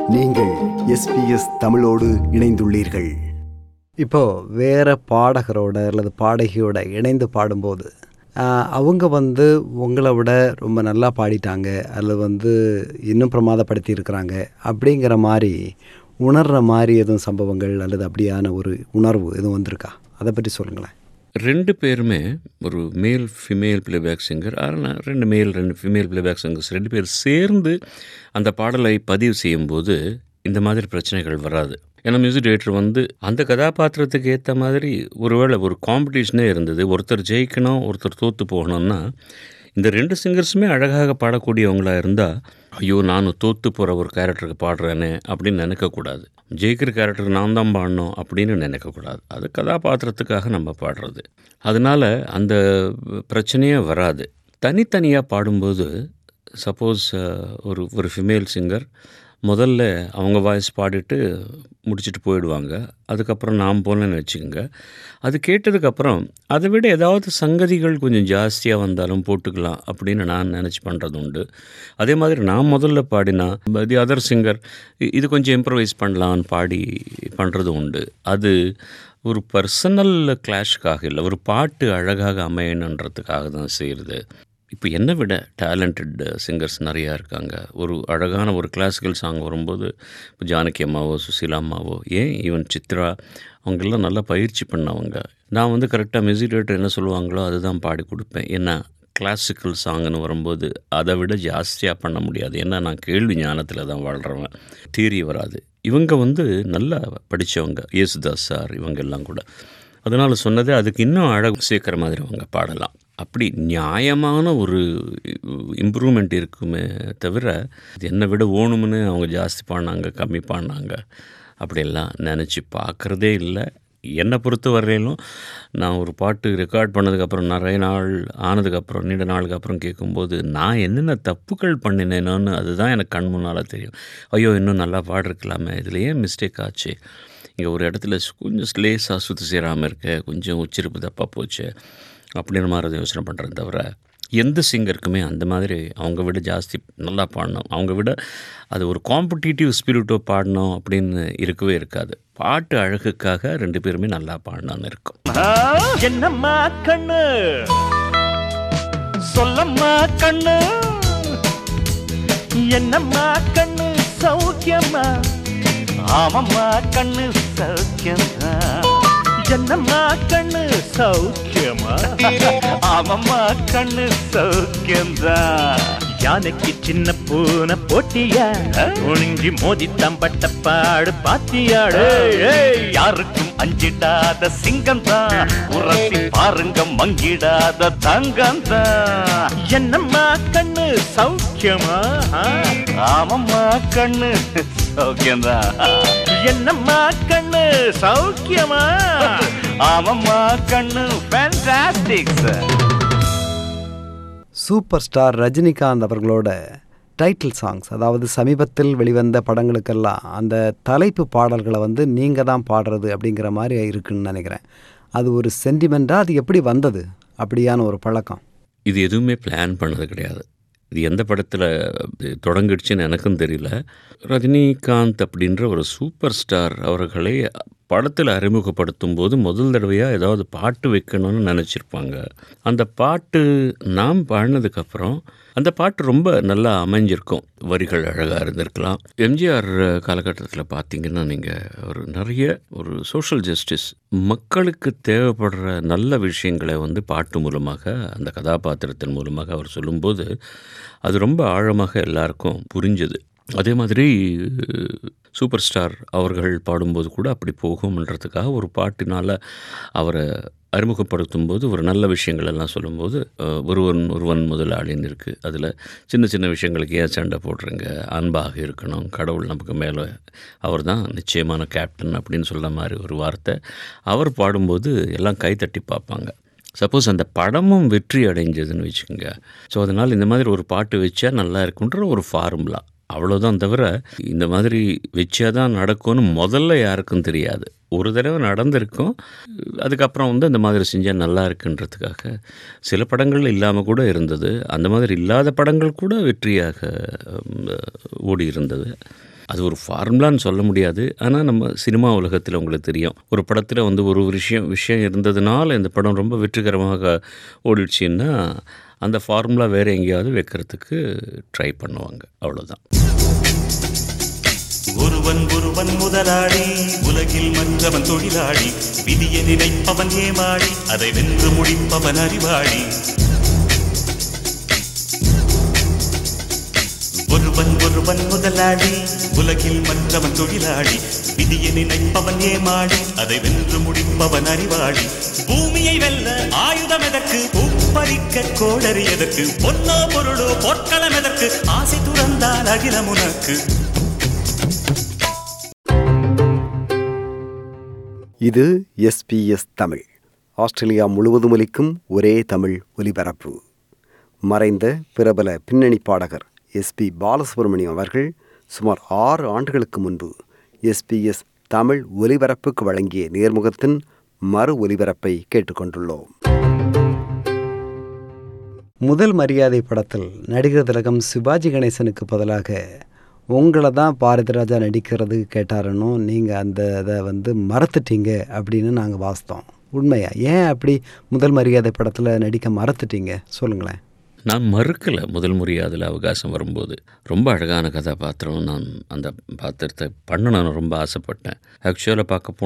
நீங்கள் எஸ்பிஎஸ் தமிழோடு இணைந்துள்ளீர்கள் இப்போ வேற பாடகரோட அல்லது பாடகியோட இணைந்து பாடும்போது ஆஹ், அவங்க வந்து உங்களை விட ரொம்ப நல்லா பாடிட்டாங்க அல்லது வந்து இன்னும் பிரமாதப்படுத்தி இருக்கிறாங்க அப்படிங்கிற மாதிரி உணர்ற மாதிரி எதுவும் சம்பவங்கள் அல்லது அப்படியான ஒரு உணர்வு எதுவும் வந்திருக்கா அதை பற்றி சொல்லுங்களேன் ரெண்டு பேருமே ஒரு மேல் ஃபீமேல் பிளேபேக் சிங்கர் ஆனால் ரெண்டு மேல் ரெண்டு ஃபீமேல் பிளேபேக் சிங்கர்ஸ் ரெண்டு பேர் சேர்ந்து அந்த பாடலை பதிவு செய்யும்போது இந்த மாதிரி பிரச்சனைகள் வராது ஏன்னா மியூசிக் டைரக்டர் வந்து அந்த கதாபாத்திரத்துக்கு ஏற்ற மாதிரி ஒருவேளை ஒரு காம்படிஷனே இருந்தது ஒருத்தர் ஜெயிக்கணும் ஒருத்தர் தோற்று போகணும்னா இந்த ரெண்டு சிங்கர்ஸுமே அழகாக பாடக்கூடியவங்களா இருந்தால் ஐயோ நான் தோற்று போகிற ஒரு கேரக்டருக்கு பாடுறேனே அப்படின்னு நினைக்கக்கூடாது ஜெயிக்கிற கேரக்டர் நான் தான் பாடணும் அப்படின்னு நினைக்கக்கூடாது அது கதாபாத்திரத்துக்காக நம்ம பாடுறது அதனால் அந்த பிரச்சனையே வராது தனித்தனியாக பாடும்போது சப்போஸ் ஒரு ஒரு ஃபீமேல் சிங்கர் முதல்ல அவங்க வாய்ஸ் பாடிட்டு முடிச்சுட்டு போயிடுவாங்க அதுக்கப்புறம் நான் போனேன்னு வச்சுக்கோங்க அது கேட்டதுக்கப்புறம் அதை விட ஏதாவது சங்கதிகள் கொஞ்சம் ஜாஸ்தியாக வந்தாலும் போட்டுக்கலாம் அப்படின்னு நான் நினச்சி பண்ணுறது உண்டு அதே மாதிரி நான் முதல்ல பாடினா தி அதர் சிங்கர் இது கொஞ்சம் இம்ப்ரவைஸ் பண்ணலான்னு பாடி பண்ணுறது உண்டு அது ஒரு பர்சனல் கிளாஷுக்காக இல்லை ஒரு பாட்டு அழகாக அமையணுன்றதுக்காக தான் செய்கிறது இப்போ என்னை விட டேலண்டட் சிங்கர்ஸ் நிறையா இருக்காங்க ஒரு அழகான ஒரு கிளாசிக்கல் சாங் வரும்போது இப்போ ஜானகி அம்மாவோ சுசீலா அம்மாவோ ஏன் ஈவன் சித்ரா அவங்கெல்லாம் நல்லா பயிற்சி பண்ணவங்க நான் வந்து கரெக்டாக மியூசிக் டேரக்டர் என்ன சொல்லுவாங்களோ அதுதான் பாடி கொடுப்பேன் ஏன்னா கிளாசிக்கல் சாங்னு வரும்போது அதை விட ஜாஸ்தியாக பண்ண முடியாது ஏன்னா நான் கேள்வி ஞானத்தில் தான் வாழ்கிறவன் தீரி வராது இவங்க வந்து நல்லா படித்தவங்க யேசுதாஸ் சார் இவங்க எல்லாம் கூட அதனால் சொன்னது அதுக்கு இன்னும் அழகு சேர்க்குற மாதிரி அவங்க பாடலாம் அப்படி நியாயமான ஒரு இம்ப்ரூவ்மெண்ட் இருக்குமே தவிர இது என்னை விட ஓணும்னு அவங்க ஜாஸ்தி பாடினாங்க கம்மி பாடினாங்க அப்படியெல்லாம் நினச்சி பார்க்குறதே இல்லை என்னை பொறுத்த வரையிலும் நான் ஒரு பாட்டு ரெக்கார்ட் பண்ணதுக்கப்புறம் நிறைய நாள் ஆனதுக்கப்புறம் நீண்ட நாளுக்கு அப்புறம் கேட்கும்போது நான் என்னென்ன தப்புகள் பண்ணினேனோன்னு அதுதான் எனக்கு கண் முன்னால் தெரியும் ஐயோ இன்னும் நல்லா பாடிருக்கலாமே இதில் ஏன் மிஸ்டேக் ஆச்சு இங்கே ஒரு இடத்துல கொஞ்சம் லேசாக சுற்றி சேராமல் இருக்க கொஞ்சம் உச்சரிப்பு தப்பாக போச்சு அப்படின்ற மாதிரி அதை யோசனை பண்ணுறேன் தவிர எந்த சிங்கருக்குமே அந்த மாதிரி அவங்க விட ஜாஸ்தி நல்லா பாடணும் அவங்க விட அது ஒரு காம்படிட்டிவ் ஸ்பிரிட்டோ பாடணும் அப்படின்னு இருக்கவே இருக்காது பாட்டு அழகுக்காக ரெண்டு பேருமே நல்லா பாடணும்னு இருக்கும் என்னம்மா கண்ணு சொல்லம்மா கண்ணு என்னம்மா கண்ணு சௌக்கியம்மா ஆமம்மா கண்ணு சௌக்கியம்மா என்னம்மா கண்ணு சௌக்கியமா ஆமம்மா கண்ணு சௌக்கியம்தான் யானைக்கு சின்ன பூனை போட்டியா ஒழுங்கி மோதி தம்பட்ட பாடு பாத்தியாடு ஏய், யாருக்கும் அஞ்சிடாத சிங்கம் தான் உரசி பாருங்க மங்கிடாத தங்கம் தான் என்னம்மா கண்ணு சௌக்கியமா ஆமம்மா கண்ணு சௌக்கியம்தான் என்னம்மா கண்ணு சௌக்கியமா ஆமம்மா கண்ணு fantastic sir super star Rajinikanth அவர்களோட டைட்டில் சாங்ஸ் அதாவது சமீபத்தில் வெளிவந்த படங்களுக்கெல்லாம் அந்த தலைப்பு பாடல்களை வந்து நீங்கள் தான் பாடுறது அப்படிங்கிற மாதிரி இருக்குன்னு நினைக்கிறேன் அது ஒரு சென்டிமெண்ட்டாக அது எப்படி வந்தது அப்படியான ஒரு பழக்கம் இது எதுவுமே பிளான் பண்ணது கிடையாது இது எந்த படத்தில் தொடங்கிடுச்சுன்னு எனக்கும் தெரியல ரஜினிகாந்த் அப்படின்ற ஒரு சூப்பர் ஸ்டார் அவர்களை படத்தில் அறிமுகப்படுத்தும் போது முதல் தடவையாக ஏதாவது பாட்டு வைக்கணும்னு நினச்சிருப்பாங்க அந்த பாட்டு நாம் பாடினதுக்கப்புறம் அந்த பாட்டு ரொம்ப நல்லா அமைஞ்சிருக்கும் வரிகள் அழகாக இருந்திருக்கலாம் எம்ஜிஆர் காலகட்டத்தில் பார்த்தீங்கன்னா நீங்கள் ஒரு நிறைய ஒரு சோஷியல் ஜஸ்டிஸ் மக்களுக்கு தேவைப்படுற நல்ல விஷயங்களை வந்து பாட்டு மூலமாக அந்த கதாபாத்திரத்தின் மூலமாக அவர் சொல்லும்போது அது ரொம்ப ஆழமாக எல்லாருக்கும் புரிஞ்சது அதே மாதிரி சூப்பர் ஸ்டார் அவர்கள் பாடும்போது கூட அப்படி போகும்ன்றதுக்காக ஒரு பாட்டினால் அவரை அறிமுகப்படுத்தும் போது ஒரு நல்ல விஷயங்கள் எல்லாம் சொல்லும்போது அஹ், ஒருவன் ஒருவன் முதலாளின்னு இருக்குது அதில் சின்ன சின்ன விஷயங்களுக்கு ஏன் சண்டை போடுறீங்க அன்பாக இருக்கணும் கடவுள் நமக்கு மேலே அவர் தான் நிச்சயமான கேப்டன் அப்படின்னு சொல்கிற மாதிரி ஒரு வார்த்தை அவர் பாடும்போது எல்லாம் கைத்தட்டி பார்ப்பாங்க சப்போஸ் அந்த படமும் வெற்றி அடைஞ்சதுன்னு வச்சுக்கோங்க ஸோ அதனால் இந்த மாதிரி ஒரு பாட்டு வச்சா நல்லா இருக்குன்ற ஒரு ஃபார்முலா அவ்வளோதான் தவிர இந்த மாதிரி வச்சா தான் நடக்கும்னு முதல்ல யாருக்கும் தெரியாது ஒரு தடவை நடந்திருக்கும் அதுக்கப்புறம் வந்து அந்த மாதிரி செஞ்சால் நல்லா இருக்குன்றதுக்காக சில படங்கள் இல்லாமல் கூட இருந்தது அந்த மாதிரி இல்லாத படங்கள் கூட வெற்றியாக ம், ஓடி இருந்தது அது ஒரு ஃபார்முலான்னு சொல்ல முடியாது ஆனால் நம்ம சினிமா உலகத்தில் உங்களுக்கு தெரியும் ஒரு படத்தில் வந்து ஒரு விஷயம் விஷயம் இருந்ததுனால இந்த படம் ரொம்ப வெற்றிகரமாக ஓடிடுச்சுன்னா அந்த ஃபார்முலா வேறு எங்கேயாவது வைக்கிறதுக்கு ட்ரை பண்ணுவாங்க அவ்வளோதான் ஒருவன் ஒருவன் முதலாளி உலகில் மற்றவன் தொழிலாளி விதியை நினைப்பவன் ஏமாளி அதை வென்று முடிப்பவன் அறிவாளி ஒருவன் ஒருவன் முதலாளி உலகில் மற்றவன் தொழிலாளி விதியை நினைப்பவன் ஏமாளி அதை வென்று முடிப்பவன் அறிவாளி பூமியை வெல்ல ஆயுதம் எதற்கு பூப்பறிக்க கோடரி எதற்கு பொன்னோ பொருளோ பொற்களம் எதற்கு ஆசை துறந்தால் அகிலம் உனக்கு இது எஸ்பிஎஸ் தமிழ் ஆஸ்திரேலியா முழுவதும் ஒலிக்கும் ஒரே தமிழ் ஒலிபரப்பு மறைந்த பிரபல பின்னணி பாடகர் எஸ்பி பாலசுப்ரமணியம் அவர்கள் சுமார் ஆறு ஆண்டுகளுக்கு முன்பு எஸ்பிஎஸ் தமிழ் ஒலிபரப்புக்கு வழங்கிய நேர்முகத்தின் மறு ஒலிபரப்பை கேட்டுக்கொண்டுள்ளோம் முதல் மரியாதை படத்தில் நடிகர் திலகம் சிவாஜி கணேசனுக்கு பதிலாக உங்களை தான் பாரதிராஜா நடிக்கிறது கேட்டாருன்னு நீங்கள் அந்த இதை வந்து மறந்துட்டீங்க அப்படின்னு நாங்கள் வாசித்தோம் உண்மையா ஏன் அப்படி முதல் மரியாதை படத்தில் நடிக்க மறந்துட்டீங்க சொல்லுங்களேன் நான் மறுக்கலை முதல் முறையாக அதில் அவகாசம் வரும்போது ரொம்ப அழகான கதாபாத்திரம் நான் அந்த பாத்திரத்தை பண்ணணும்னு ரொம்ப ஆசைப்பட்டேன் ஆக்சுவலாக பார்க்க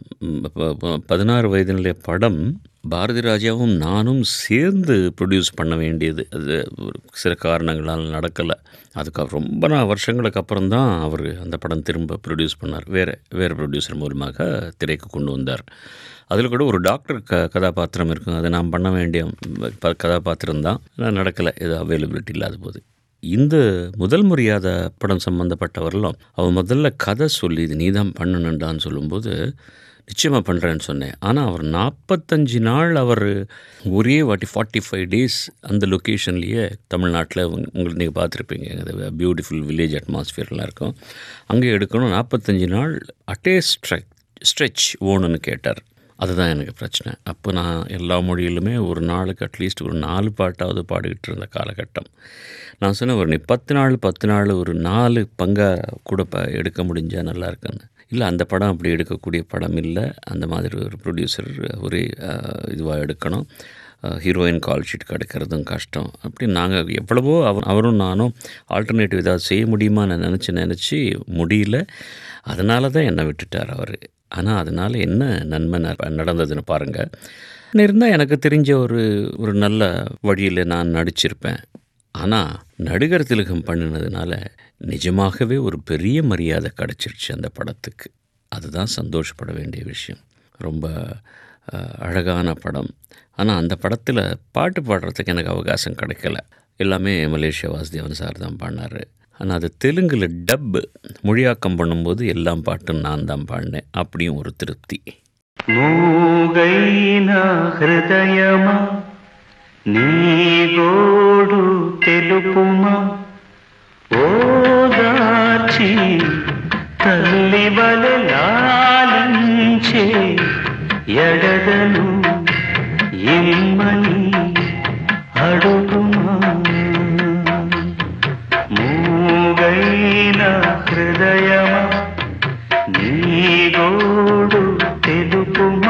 போனால் பதினாறு வயதினுடைய படம் பாரதி ராஜாவும் நானும் சேர்ந்து ப்ரொடியூஸ் பண்ண வேண்டியது அது ஒரு சில காரணங்களால் நடக்கலை அதுக்கு அவர் ரொம்ப நான் வருஷங்களுக்கு அப்புறம் தான் அவர் அந்த படம் திரும்ப ப்ரொடியூஸ் பண்ணார் வேறு வேறு ப்ரொடியூசர் மூலமாக திரைக்கு கொண்டு வந்தார் அதில் கூட ஒரு டாக்டர் க கதாபாத்திரம் இருக்கும் அதை நான் பண்ண வேண்டிய ப கதாபாத்திரம் தான் ஆனால் நடக்கலை இது அவைலபிலிட்டி இல்லாத போது இந்த முதல் முறையாத படம் சம்மந்தப்பட்டவரெல்லாம் அவன் முதல்ல கதை சொல்லி இது நீ தான் பண்ணணுண்டான்னு சொல்லும்போது நிச்சயமாக பண்ணுறேன்னு சொன்னேன் ஆனால் அவர் நாற்பத்தஞ்சு நாள் அவர் ஒரே வாட்டி ஃபார்ட்டி ஃபைவ் டேஸ் அந்த லொக்கேஷன்லேயே தமிழ்நாட்டில் உங்களுக்கு நீங்கள் பார்த்துருப்பீங்க அது பியூட்டிஃபுல் வில்லேஜ் அட்மாஸ்ஃபியர்லாம் இருக்கும் அங்கே எடுக்கணும் நாற்பத்தஞ்சு நாள் அட்டே ஸ்ட்ரெச் ஸ்ட்ரெச் ஓணுன்னு கேட்டார் அதுதான் எனக்கு பிரச்சனை அப்போ நான் எல்லா மொழியிலுமே ஒரு நாளுக்கு அட்லீஸ்ட் ஒரு நாலு பாட்டாவது பாடிக்கிட்டு இருந்த காலகட்டம் நான் சொன்னேன் ஒரு நீ பத்து நாள் பத்து நாள் ஒரு நாலு பங்காக கூட ப எடுக்க முடிஞ்சால் நல்லா இருக்குன்னு இல்லை அந்த படம் அப்படி எடுக்கக்கூடிய படம் இல்லை அந்த மாதிரி ஒரு ப்ரொடியூசர் ஒரே இதுவாக எடுக்கணும் ஹீரோயின் கால் ஷீட் கிடைக்கிறதும் கஷ்டம் அப்படி நாங்கள் எவ்வளவோ அவர் அவரும் நானும் ஆல்டர்னேட்டிவ் ஏதாவது செய்ய முடியுமா நான் நினச்சி நினச்சி முடியல அதனால தான் என்னை விட்டுட்டார் அவர் ஆனால் அதனால் என்ன நன்மை ந- நடந்ததுன்னு பாருங்கள் இருந்தால் எனக்கு தெரிஞ்ச ஒரு ஒரு நல்ல வழியில் நான் நடிச்சிருப்பேன் ஆனால் நடிகர் திலகம் பண்ணினதுனால நிஜமாகவே ஒரு பெரிய மரியாதை கிடச்சிருச்சு அந்த படத்துக்கு அதுதான் சந்தோஷப்பட வேண்டிய விஷயம் ரொம்ப அஹ், அழகான படம் ஆனால் அந்த படத்தில் பாட்டு பாடுறதுக்கு எனக்கு அவகாசம் கிடைக்கல எல்லாமே மலேசியா வாசுதேவன் சார் தான் பாடினார் ஆனால் அது தெலுங்கில் டப்பு மொழியாக்கம் பண்ணும்போது எல்லாம் பாட்டும் நான் தான் பாடினேன் அப்படியும் ஒரு திருப்தி మూగైన హృదయమా నీ గోడు తెలుపుమా ఓదార్చి తల్లి వలె లాలించే ఎడదను ఇమ్మని అడుగుమా మూగైన హృదయమా నీ గోడు తెలుపుమా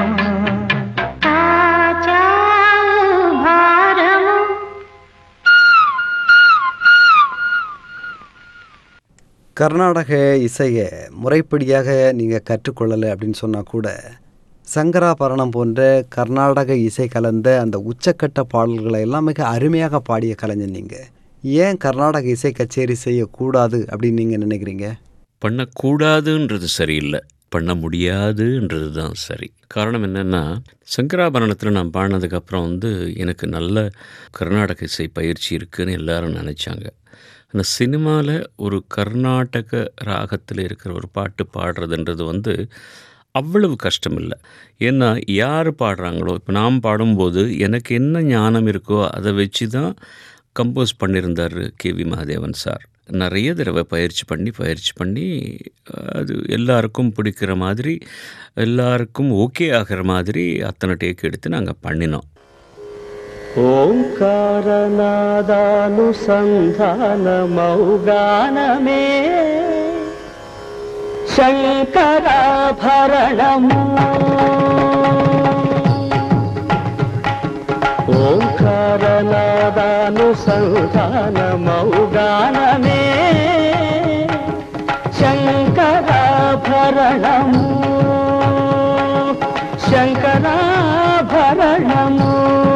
கர்நாடக இசையை முறைப்படியாக நீங்கள் கற்றுக்கொள்ளலை அப்படின்னு சொன்னால் கூட சங்கராபரணம் போன்ற கர்நாடக இசை கலந்த அந்த உச்சக்கட்ட பாடல்களை எல்லாம் மிக அருமையாக பாடிய கலைஞர் நீங்கள் ஏன் கர்நாடக இசை கச்சேரி செய்யக்கூடாது அப்படின்னு நீங்கள் நினைக்கிறீங்க பண்ணக்கூடாதுன்றது சரியில்லை பண்ண முடியாதுன்றது தான் சரி காரணம் என்னென்னா சங்கராபரணத்தில் நான் பாடினதுக்கப்புறம் வந்து எனக்கு நல்ல கர்நாடக இசை பயிற்சி இருக்குன்னு எல்லாரும் நினச்சாங்க ஆனால் சினிமாவில் ஒரு கர்நாடக ராகத்தில் இருக்கிற ஒரு பாட்டு பாடுறதுன்றது வந்து அவ்வளவு கஷ்டம் இல்லை ஏன்னா யார் பாடுறாங்களோ இப்போ நாம் பாடும்போது எனக்கு என்ன ஞானம் இருக்கோ அதை வச்சு தான் கம்போஸ் பண்ணியிருந்தார் கே வி மகாதேவன் சார் நிறைய தடவை பயிற்சி பண்ணி பயிற்சி பண்ணி அது எல்லாருக்கும் பிடிக்கிற மாதிரி எல்லாருக்கும் ஓகே ஆகிற மாதிரி அத்தனை டேக் எடுத்து நாங்கள் பண்ணினோம் ఓంకారనాదానుసంధాన మౌగానమే శంకరాభరణము ఓంకారనాదానుసంధానమౌగానమే శంకరాభరణము శంకరాభరణము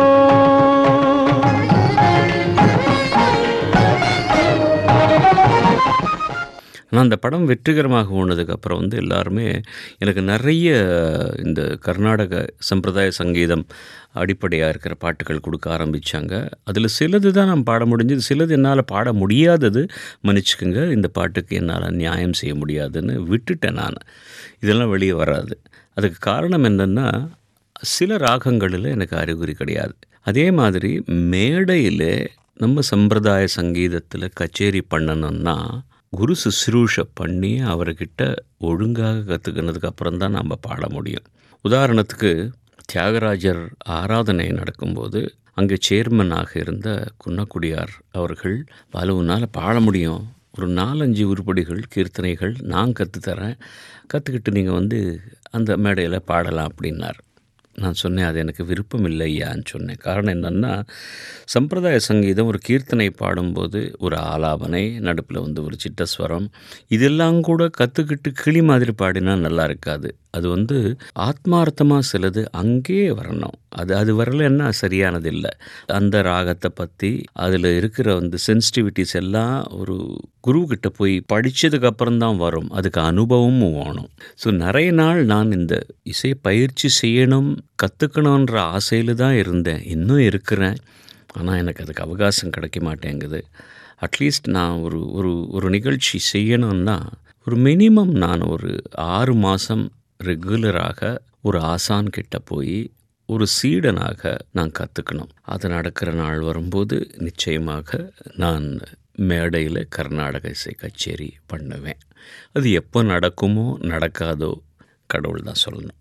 ஆனால் அந்த படம் வெற்றிகரமாக ஓனதுக்கப்புறம் வந்து எல்லாருமே எனக்கு நிறைய இந்த கர்நாடக சம்பிரதாய சங்கீதம் அடிப்படையாக இருக்கிற பாட்டுகள் கொடுக்க ஆரம்பித்தாங்க அதில் சிலது தான் நான் பாட முடிஞ்சது சிலது என்னால் பாட முடியாதது மன்னிச்சுக்குங்க இந்த பாட்டுக்கு என்னால் நியாயம் செய்ய முடியாதுன்னு விட்டுட்டேன் நான் இதெல்லாம் வெளியே வராது அதுக்கு காரணம் என்னென்னா சில ராகங்களில் எனக்கு அறிகுறி கிடையாது அதே மாதிரி மேடையில் நம்ம சம்பிரதாய சங்கீதத்தில் கச்சேரி பண்ணணும்னா குரு சுশ্ரூஷை பண்ணி அவர்கிட்ட ஒழுங்காக கற்றுக்கினதுக்கு அப்புறம் தான் நம்ம பாட முடியும் உதாரணத்துக்கு தியாகராஜர் ஆராதனை நடக்கும்போது அங்கே சேர்மனாக இருந்த குன்னக்குடியார் அவர்கள் பாலுவுனால் பாட முடியும் ஒரு நாலஞ்சு உருப்படிகள் கீர்த்தனைகள் நான் கற்றுத்தரேன் கற்றுக்கிட்டு நீங்கள் வந்து அந்த மேடையில் பாடலாம் அப்படின்னார் நான் சொன்னேன் அது எனக்கு விருப்பம் இல்லை ஐயான்னு சொன்னேன் காரணம் என்னென்னா சம்பிரதாய சங்கீதம் ஒரு கீர்த்தனை பாடும்போது ஒரு ஆலாபனை நடுப்பில் வந்து ஒரு சிட்டஸ்வரம் இதெல்லாம் கூட கற்றுக்கிட்டு கிளி மாதிரி பாடினா நல்லா இருக்காது அது வந்து ஆத்மார்த்தமாக சிலது அங்கேயே வரணும் அது அது வரலைன்னா சரியானது இல்லை அந்த ராகத்தை பற்றி அதில் இருக்கிற வந்து சென்சிட்டிவிட்டிஸ் எல்லாம் ஒரு குருக்கிட்ட போய் படித்ததுக்கு அப்புறம் தான் வரும் அதுக்கு அனுபவமும் வேணும் ஸோ நிறைய நாள் நான் இந்த இசை பயிற்சி செய்யணும் கற்றுக்கணுன்ற ஆசையில் தான் இருந்தேன் இன்னும் இருக்கிறேன் ஆனால் எனக்கு அதுக்கு அவகாசம் கிடைக்க மாட்டேங்குது அட்லீஸ்ட் நான் ஒரு ஒரு ஒரு நிகழ்ச்சி செய்யணும்னா ஒரு மினிமம் நான் ஒரு ஆறு மாதம் ரெகுலராக ஒரு ஆசான் கிட்ட போய் ஒரு சீடனாக நான் கற்றுக்கணும் அது நடக்கிற நாள் வரும்போது நிச்சயமாக நான் மேடையில் கர்நாடக இசை கச்சேரி பண்ணுவேன் அது எப்போ நடக்குமோ நடக்காதோ கடவுள் தான் சொல்லணும்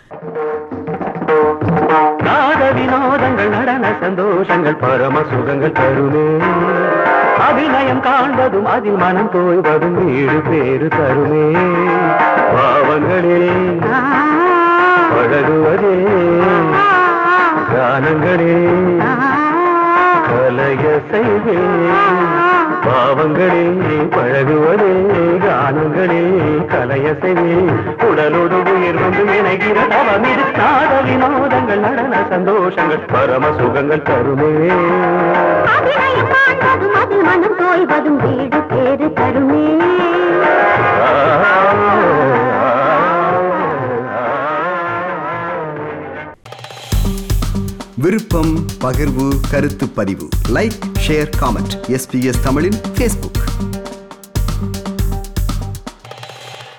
நாத வினோதங்கள் நடன சந்தோஷங்கள் பரம சுகங்கள் தருமே அபிநயம் காண்பதும் அதில் மனம் தோய்வதும் வீடு பேரு தருமே பாவங்களே பழகுவதே கானங்களே கலைய செய்வே பாவங்களே பழகுவதே கானங்களே கலைய செய்வே உடலோடு உயிர் வந்து இணைகிற தவமிது நாத வினோதங்கள் நடன சந்தோஷங்கள் பரம சுகங்கள் தருமே அபிநயம் காண்பதும் அதில் மனம் தோய்வதும் வீடு பேரு தருமே விருப்பம் பகிர்வு கருத்து பதிவு லைக் ஷேர் காமெண்ட் எஸ்பிஎஸ் தமிழின் ஃபேஸ்புக்